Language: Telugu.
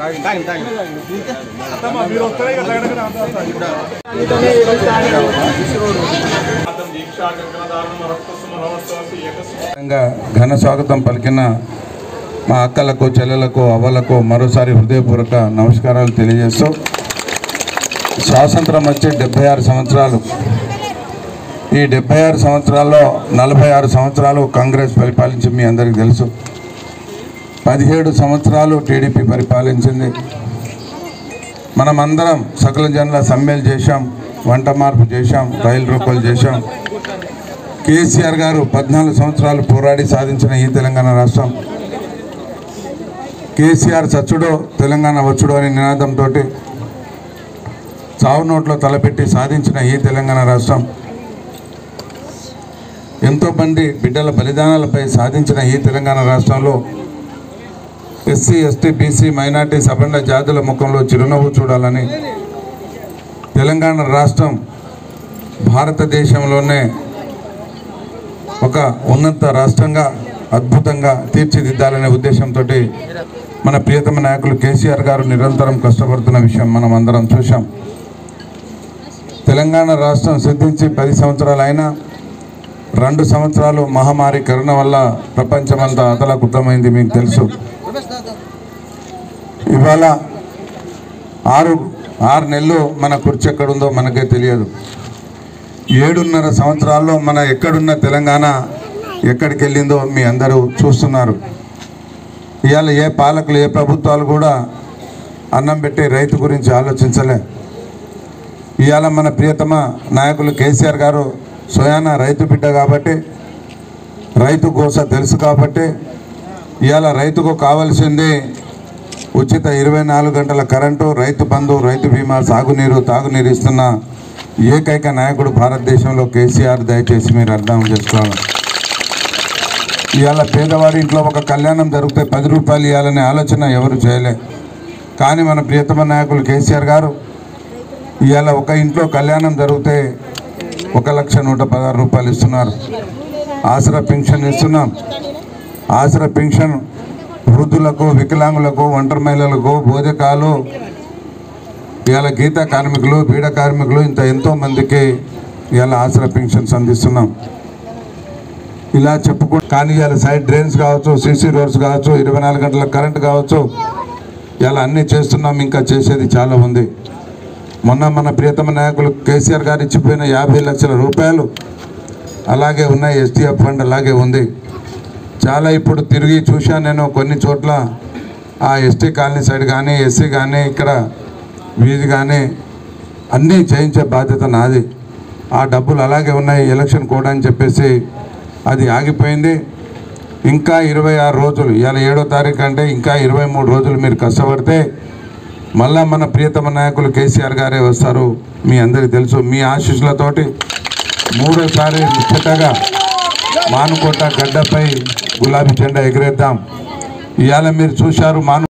మీరు వస్తారే కదా తగడగా విధంగా ఘన స్వాగతం పలికిన మా అక్కలకు చెల్లెలకు అవ్వలకు మరోసారి హృదయపూర్వక నమస్కారాలు తెలియజేస్తూ స్వాతంత్రం వచ్చి డెబ్బై ఆరు సంవత్సరాలు ఈ డెబ్బై ఆరు సంవత్సరాల్లో నలభై ఆరు సంవత్సరాలు కాంగ్రెస్ పరిపాలించి మీ అందరికీ తెలుసు పదిహేడు సంవత్సరాలు టీడీపీ పరిపాలించింది మనమందరం సకల జనుల సమ్మెలు చేశాం వంట మార్పు చేశాం రైలు రోకోలు చేశాం కేసీఆర్ గారు పద్నాలుగు సంవత్సరాలు పోరాడి సాధించిన ఈ తెలంగాణ రాష్ట్రం కేసీఆర్ చచ్చుడో తెలంగాణ వచ్చుడో అనే నినాదంతో చావు నోట్లో తలపెట్టి సాధించిన ఈ తెలంగాణ రాష్ట్రం ఎంతోమంది బిడ్డల బలిదానాలపై సాధించిన ఈ తెలంగాణ రాష్ట్రంలో ఎస్సీ ఎస్టీ బీసీ మైనార్టీ సబండ జాతుల ముఖంలో చిరునవ్వు చూడాలని తెలంగాణ రాష్ట్రం భారతదేశంలోనే ఒక ఉన్నత రాష్ట్రంగా అద్భుతంగా తీర్చిదిద్దాలనే ఉద్దేశంతో మన ప్రియతమ నాయకులు కేసీఆర్ గారు నిరంతరం కష్టపడుతున్న విషయం మనం అందరం చూసాం తెలంగాణ రాష్ట్రం సిద్ధించి పది సంవత్సరాలు అయినా రెండు సంవత్సరాలు మహమ్మారి కరోనా వల్ల ప్రపంచమంతా అతలకుతమైంది మీకు తెలుసు ఇవాళ ఆరు ఆరు నెలలు మన కుర్చీ ఎక్కడుందో మనకే తెలియదు ఏడున్నర సంవత్సరాల్లో మన ఎక్కడున్న తెలంగాణ ఎక్కడికి వెళ్ళిందో మీ అందరూ చూస్తున్నారు ఇవాళ ఏ పాలకులు ఏ ప్రభుత్వాలు కూడా అన్నం పెట్టి రైతు గురించి ఆలోచించలే ఇవాళ మన ప్రియతమ నాయకులు కేసీఆర్ గారు స్వయాన రైతు బిడ్డ కాబట్టి రైతు గోస తెలుసు కాబట్టి ఇవాళ రైతుకు కావాల్సింది ఉచిత ఇరవై నాలుగు గంటల కరెంటు రైతు బంధు రైతు బీమా సాగునీరు తాగునీరు ఇస్తున్న ఏకైక నాయకుడు భారతదేశంలో కేసీఆర్ దయచేసి మీరు అర్థం చేసుకోవాలి ఇవాళ పేదవాడి ఇంట్లో ఒక కళ్యాణం జరిగితే పది రూపాయలు ఇవ్వాలనే ఆలోచన ఎవరు చేయలే కానీ మన ప్రియతమ నాయకులు కేసీఆర్ గారు ఇవాళ ఒక ఇంట్లో కళ్యాణం జరిగితే ఒక లక్ష నూట పదహారు రూపాయలు ఇస్తున్నారు ఆసరా పెన్షన్ ఇస్తున్నాం ఆసరా పెన్షన్ వృద్ధులకు వికలాంగులకు ఒంటరి మహిళలకు బోధకాలు ఇవాళ గీత కార్మికులు బీడ కార్మికులు ఇంత ఎంతో మందికి ఇవాళ ఆసరా పెన్షన్స్ అందిస్తున్నాం ఇలా చెప్పుకో కానీ ఇవాళ సైడ్ డ్రైన్స్ కావచ్చు సీసీ రోడ్స్ కావచ్చు ఇరవై నాలుగు గంటల కరెంట్ కావచ్చు ఇలా అన్నీ చేస్తున్నాం ఇంకా చేసేది చాలా ఉంది మొన్న మన ప్రియతమ నాయకులు కేసీఆర్ గారు ఇచ్చిపోయిన యాభై లక్షల రూపాయలు అలాగే ఉన్నాయి ఎస్టీఎఫ్ ఫండ్ అలాగే ఉంది చాలా ఇప్పుడు తిరిగి చూశాను నేను కొన్ని చోట్ల ఆ ఎస్టీ కాలనీ సైడ్ కానీ ఎస్సీ కానీ ఇక్కడ వీధి కానీ అన్నీ చేయించే బాధ్యత నాది ఆ డబ్బులు అలాగే ఉన్నాయి ఎలక్షన్ కోడ్ అని చెప్పేసి అది ఆగిపోయింది ఇంకా ఇరవై ఆరు రోజులు ఇవాళ ఏడో తారీఖు అంటే ఇంకా ఇరవై మూడు రోజులు మీరు కష్టపడితే మళ్ళా మన ప్రియతమ నాయకులు కేసీఆర్ గారే వస్తారు మీ అందరికీ తెలుసు మీ ఆశీస్సులతోటి మూడోసారి ముచ్చటగా మానుకోట గడ్డపై గులాబీ జెండా ఎగిరేద్దాం ఇవాళ మీరు చూశారు మాను